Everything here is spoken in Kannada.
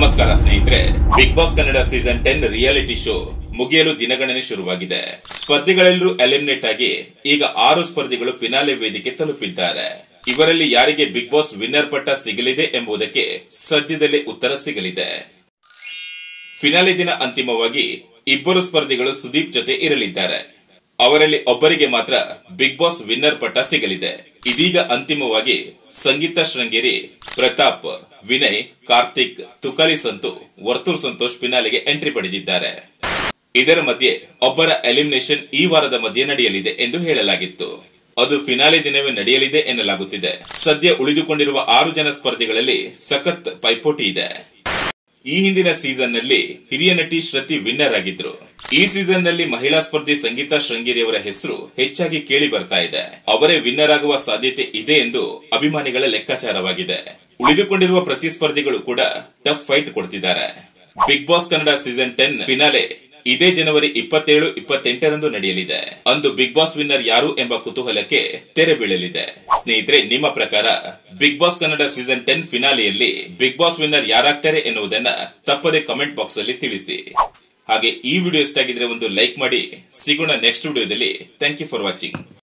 ನಮಸ್ಕಾರ ಸ್ನೇಹಿತರೆ Big Boss Kannada season ten reality show ಮುಗಿಯಲು ದಿನಗಣನೆ ಶುರುವಾಗಿದೆ ಸ್ಪರ್ಧಿಗಳೆಲ್ಲರೂ ಎಲಿಮಿನೇಟ್ ಆಗಿ ಈಗ ಆರು ಸ್ಪರ್ಧಿಗಳು ಫಿನಾಲೆ ವೇದಿಕೆ ತಲುಪಿದ್ದಾರೆ ಇವರಲ್ಲಿ ಯಾರಿಗೆ ಬಿಗ್ ಬಾಸ್ ವಿನ್ನರ್ ಪಟ್ಟ ಸಿಗಲಿದೆ ಎಂಬುದಕ್ಕೆ ಸದ್ಯದಲ್ಲೇ ಉತ್ತರ ಸಿಗಲಿದೆ ಫಿನಾಲೆ ದಿನ ಅಂತಿಮವಾಗಿ ಇಬ್ಬರು ಸ್ಪರ್ಧಿಗಳು ಸುದೀಪ್ ಜೊತೆ ಇರಲಿದ್ದಾರೆ ಅವರಲ್ಲಿ ಒಬ್ಬರಿಗೆ ಮಾತ್ರ ಬಿಗ್ ಬಾಸ್ ವಿನ್ನರ್ ಪಟ್ಟ ಸಿಗಲಿದೆ ಇದೀಗ ಅಂತಿಮವಾಗಿ ಸಂಗೀತ ಶೃಂಗೇರಿ ಪ್ರತಾಪ್ ವಿನಯ್ ಕಾರ್ತಿಕ್ ತುಕಾಲಿ ಸಂತು ವರ್ತೂರ್ ಸಂತೋಷ್ ಫಿನಾಲೆಗೆ ಎಂಟ್ರಿ ಪಡೆದಿದ್ದಾರೆ ಇದರ ಮಧ್ಯೆ ಒಬ್ಬರ ಎಲಿಮಿನೇಷನ್ ಈ ವಾರದ ಮಧ್ಯೆ ನಡೆಯಲಿದೆ ಎಂದು ಹೇಳಲಾಗಿತ್ತು ಅದು ಫಿನಾಲೆ ದಿನವೇ ನಡೆಯಲಿದೆ ಎನ್ನಲಾಗುತ್ತಿದೆ ಸದ್ಯ ಉಳಿದುಕೊಂಡಿರುವ ಆರು ಜನ ಸ್ಪರ್ಧಿಗಳಲ್ಲಿ ಸಖತ್ ಪೈಪೋಟಿ ಇದೆ ಈ ಹಿಂದಿನ ಸೀಸನ್ ನಲ್ಲಿ ಹಿರಿಯ ನಟಿ ಶ್ರುತಿ ವಿನ್ನರ್ ಆಗಿದ್ರು ಈ ಸೀಸನ್ ನಲ್ಲಿ ಮಹಿಳಾ ಸ್ಪರ್ಧಿ ಸಂಗೀತಾ ಶೃಂಗೇರಿ ಅವರ ಹೆಸರು ಹೆಚ್ಚಾಗಿ ಕೇಳಿ ಬರ್ತಾ ಇದೆ ಅವರೇ ವಿನ್ನರ್ ಆಗುವ ಸಾಧ್ಯತೆ ಇದೆ ಎಂದು ಅಭಿಮಾನಿಗಳ ಲೆಕ್ಕಾಚಾರವಾಗಿದೆ ಉಳಿದುಕೊಂಡಿರುವ ಪ್ರತಿಸ್ಪರ್ಧಿಗಳು ಕೂಡ ಟಫ್ ಫೈಟ್ ಕೊಡ್ತಿದ್ದಾರೆ Big Boss Kannada season ten finale ಇದೇ ಜನವರಿ ಇಪ್ಪತ್ತೇಳು ಇಪ್ಪತ್ತೆಂಟರಂದು ನಡೆಯಲಿದೆ ಅಂದು ಬಿಗ್ ಬಾಸ್ ವಿನ್ನರ್ ಯಾರು ಎಂಬ ಕುತೂಹಲಕ್ಕೆ ತೆರೆ ಬೀಳಲಿದೆ ಸ್ನೇಹಿತರೆ ನಿಮ್ಮ ಪ್ರಕಾರ Big Boss Kannada season ten ಫಿನಾಲೆಯಲ್ಲಿ ಬಿಗ್ ಬಾಸ್ ವಿನ್ನರ್ ಯಾರಾಗ್ತಾರೆ ಎನ್ನುವುದನ್ನ ತಪ್ಪದೆ ಕಮೆಂಟ್ ಬಾಕ್ಸ್ ಅಲ್ಲಿ ತಿಳಿಸಿ ಹಾಗೆ ಈ ವಿಡಿಯೋ ಇಷ್ಟ ಆಗಿದ್ರೆ ಒಂದು ಲೈಕ್ ಮಾಡಿ ಸಿಗೋಣ ನೆಕ್ಸ್ಟ್ ವಿಡಿಯೋದಲ್ಲಿ ಥ್ಯಾಂಕ್ ಯು ಫಾರ್ ವಾಚಿಂಗ್